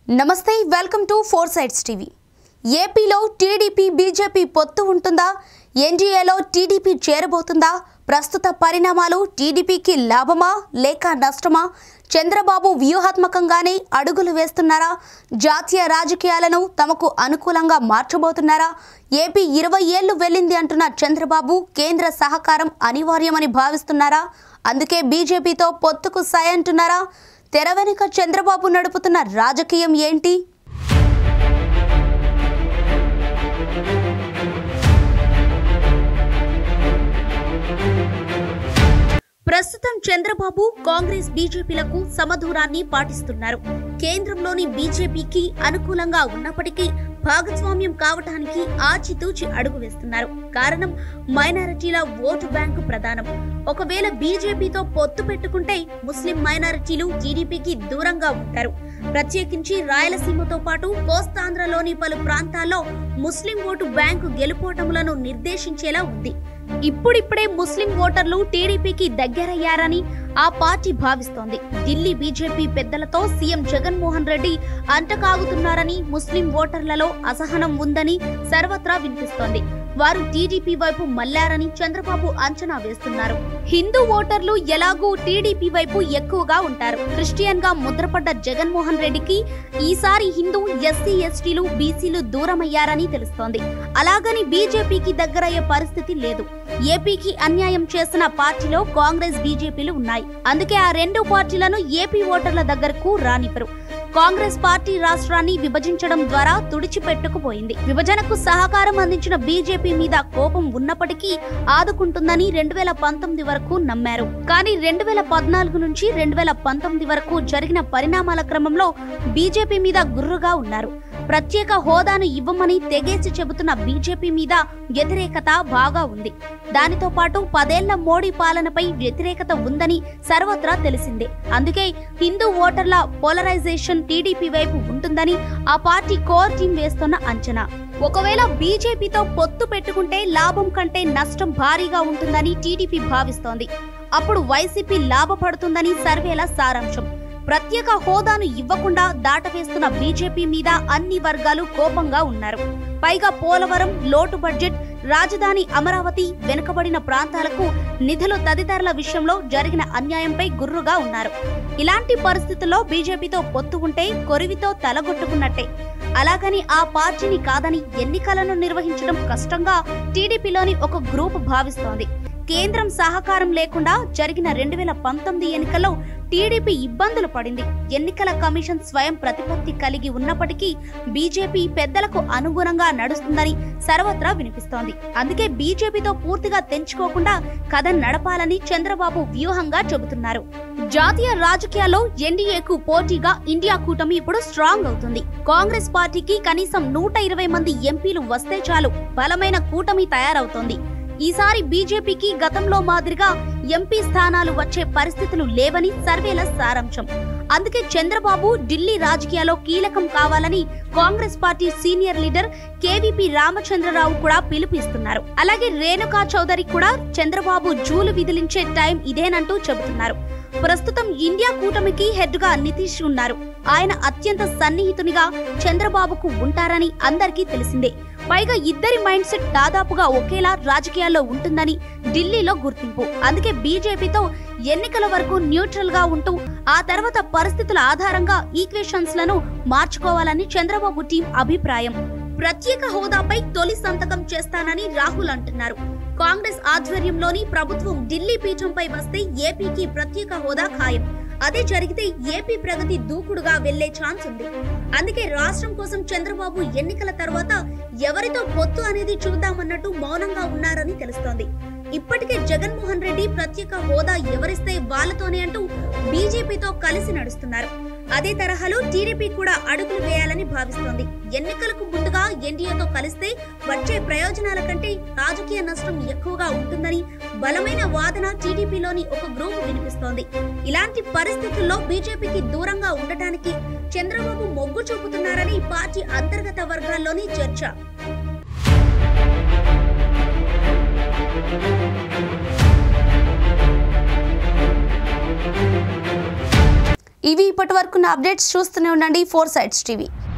నమస్తే welcome to four sides TV ఏపీలో TDP BJP పొత్తు ఉంటుందా ఎన్డీఏలో టీడీపీ చేరబోతుందా ప్రస్తుత పరిణామాలు టీడీపీకి లాభమా లేక నష్టమా చంద్రబాబు వ్యూహాత్మకంగానే అడుగులు వేస్తున్నారా జాతీయ రాజకీయాలను తమకు అనుకూలంగా మార్చబోతున్నారా ఏపీ ఇరవై ఏళ్లు వెళ్ళింది అంటున్న చంద్రబాబు కేంద్ర సహకారం అనివార్యమని భావిస్తున్నారా అందుకే బీజేపీతో పొత్తుకు సై అంటున్నారా తెర వెనుక చంద్రబాబు నడుపుతున్న రాజకీయం ఏంటి ప్రస్తుతం చంద్రబాబు కాంగ్రెస్ బీజేపీలకు సమదూరాన్ని పాటిస్తున్నారు కేంద్రంలోని బీజేపీకి అనుకూలంగా ఉన్నప్పటికీ భాగస్వామ్యం కావటానికి ఆచితూచి అడుగు వేస్తున్నారు కారణం మైనారిటీల ఓటు బ్యాంకు ప్రధానం ఒకవేళ బీజేపీతో పొత్తు పెట్టుకుంటే ముస్లిం మైనారిటీలు టీడీపీకి దూరంగా ఉంటారు ప్రత్యేకించి రాయలసీమతో పాటు కోస్తాంధ్రలోని పలు ప్రాంతాల్లో ముస్లిం ఓటు బ్యాంకు గెలుపోటములను నిర్దేశించేలా ఉంది ఇప్పుడిప్పుడే ముస్లిం ఓటర్లు టీడీపీకి దగ్గరయ్యారని ఆ పార్టీ భావిస్తోంది ఢిల్లీ బీజేపీ పెద్దలతో సీఎం జగన్మోహన్ రెడ్డి అంటకాగుతున్నారని ముస్లిం ఓటర్లలో అసహనం ఉందని సర్వత్రా వినిపిస్తోంది వారు టీడీపీ వైపు మళ్లారని చంద్రబాబు అంచనా వేస్తున్నారు హిందూ ఓటర్లు ఎలాగూ టీడీపీ వైపు ఎక్కువగా ఉంటారు క్రిస్టియన్ గా ముద్రపడ్డ జగన్మోహన్ రెడ్డికి ఈసారి హిందూ ఎస్సీ ఎస్టీలు బీసీలు దూరమయ్యారని తెలుస్తోంది అలాగని బీజేపీకి దగ్గరయ్యే పరిస్థితి లేదు ఏపీకి అన్యాయం చేసిన పార్టీలో కాంగ్రెస్ బీజేపీలు ఉన్నాయి అందుకే ఆ రెండు పార్టీలను ఏపీ ఓటర్ల దగ్గరకు రానివ్వరు కాంగ్రెస్ పార్టీ రాష్ట్రాన్ని విభజించడం ద్వారా తుడిచిపెట్టుకుపోయింది విభజనకు సహకారం అందించిన బీజేపీ మీద కోపం ఉన్నప్పటికీ ఆదుకుంటుందని రెండు వేల పంతొమ్మిది వరకు నమ్మారు కానీ రెండు వేల పద్నాలుగు నుంచి రెండు వేల పంతొమ్మిది వరకు జరిగిన పరిణామాల క్రమంలో బీజేపీ మీద గుర్రుగా ఉన్నారు ప్రత్యేక హోదాను ఇవ్వమని తెగేసి చెబుతున్న బీజేపీ మీద వ్యతిరేకత బాగా ఉంది దానితో పాటు పదేళ్ల మోడీ పాలనపై వ్యతిరేకత ఉందని సర్వత్రా తెలిసిందే అందుకే హిందూ ఓటర్ల పోలరైజేషన్ టీడీపీ వైపు ఉంటుందని ఆ పార్టీ కోర్ టీం వేస్తున్న అంచనా ఒకవేళ బీజేపీతో పొత్తు పెట్టుకుంటే లాభం కంటే నష్టం భారీగా ఉంటుందని టీడీపీ భావిస్తోంది అప్పుడు వైసీపీ లాభపడుతుందని సర్వేల సారాంశం ప్రత్యేక హోదాను ఇవ్వకుండా దాటవేస్తున్న బీజేపీ మీద అన్ని వర్గాలు కోపంగా ఉన్నారు పైగా పోలవరం లోటు బడ్జెట్ రాజధాని అమరావతి వెనుకబడిన ప్రాంతాలకు నిధులు తదితరుల విషయంలో జరిగిన అన్యాయంపై గుర్రుగా ఉన్నారు ఇలాంటి పరిస్థితుల్లో బీజేపీతో పొత్తు ఉంటే కొరివితో తలగొట్టుకున్నట్టే అలాగని ఆ పార్టీని కాదని ఎన్నికలను నిర్వహించడం కష్టంగా టీడీపీలోని ఒక గ్రూప్ భావిస్తోంది కేంద్రం సహకారం లేకుండా జరిగిన రెండు వేల పంతొమ్మిది ఎన్నికల్లో టీడీపీ ఇబ్బందులు పడింది ఎన్నికల కమిషన్ స్వయం ప్రతిపత్తి కలిగి ఉన్నప్పటికీ బీజేపీ పెద్దలకు అనుగుణంగా నడుస్తుందని సర్వత్రా వినిపిస్తోంది అందుకే బీజేపీతో పూర్తిగా తెంచుకోకుండా కథ నడపాలని చంద్రబాబు వ్యూహంగా చెబుతున్నారు జాతీయ రాజకీయాల్లో ఎన్డీఏకు పోటీగా ఇండియా కూటమి ఇప్పుడు స్ట్రాంగ్ అవుతుంది కాంగ్రెస్ పార్టీకి కనీసం నూట ఇరవై మంది ఎంపీలు వస్తే చాలు బలమైన కూటమి తయారవుతోంది ఈసారి బీజేపీకి గతంలో మాదిరిగా ఎంపీ స్థానాలు వచ్చే పరిస్థితులు లేవని సర్వేల సారాంశం అందుకే చంద్రబాబు ఢిల్లీ రాజకీయాల్లో కీలకం కావాలని Congress party senior leader KVP Ramachandrarao కూడా పిలుపిస్తున్నారు అలాగే రేణుకా చౌదరి కూడా చంద్రబాబు జూలు విదిలించే టైం ఇదేనంటూ చెబుతున్నారు ప్రస్తుతం ఇండియా కూటమికి హెడ్ గా నితీష్ ఉన్నారు ఆయన అత్యంత సన్నిహితునిగా చంద్రబాబుకు ఉంటారని అందరికీ తెలిసిందే పైగా ఇద్దరి మైండ్ సెట్ దాదాపుగా ఒకేలా రాజకీయాల్లో ఉంటుందని ఢిల్లీలో గుర్తింపు అందుకే బీజేపీతో ఎన్నికల వరకు న్యూట్రల్ గా ఉంటూ ఆ తర్వాత పరిస్థితుల ఆధారంగా ఈక్వేషన్స్ లను మార్చుకోవాలని చంద్రబాబు టీం అభిప్రాయం ప్రత్యేక హోదాపై తొలి సంతకం చేస్తానని రాహుల్ అంటున్నారు కాంగ్రెస్ ఆధ్వర్యంలోని ప్రభుత్వం ఢిల్లీ పీఠంపై వస్తే ఏపీకి ప్రత్యేక హోదా ఖాయం అదే జరిగితే ఏపీ ప్రగతి దూకుడుగా వెళ్లే ఛాన్స్ ఉంది అందుకే రాష్ట్రం కోసం చంద్రబాబు ఎన్నికల తర్వాత ఎవరితో పొత్తు అనేది చూద్దామన్నట్టు మౌనంగా ఉన్నారని తెలుస్తోంది ఇప్పటికే జగన్మోహన్ రెడ్డి ప్రత్యేక హోదా ఎవరిస్తే వాళ్ళతోనే అంటూ బీజేపీతో కలిసి నడుస్తున్నారు అదే తరహాలో టీడీపీ కూడా అడుగులు వేయాలని భావిస్తోంది ఎన్నికలకు ముందుగా ఎన్డీఏతో కలిస్తే వచ్చే ప్రయోజనాల కంటే రాజకీయ నష్టం ఎక్కువగా ఉంటుందని బలమైన వాదన టీడీపీలోని ఒక గ్రూప్ వినిపిస్తోంది ఇలాంటి పరిస్థితుల్లో బీజేపీకి దూరంగా ఉండటానికి చంద్రబాబు మొగ్గు చూపుతున్నారని పార్టీ అంతర్గత వర్గాల్లోని చర్చ ఇవి ఇప్పటి వరకున్న అప్డేట్స్ చూస్తూనే ఉండండి ఫోర్ సైడ్స్ టీవీ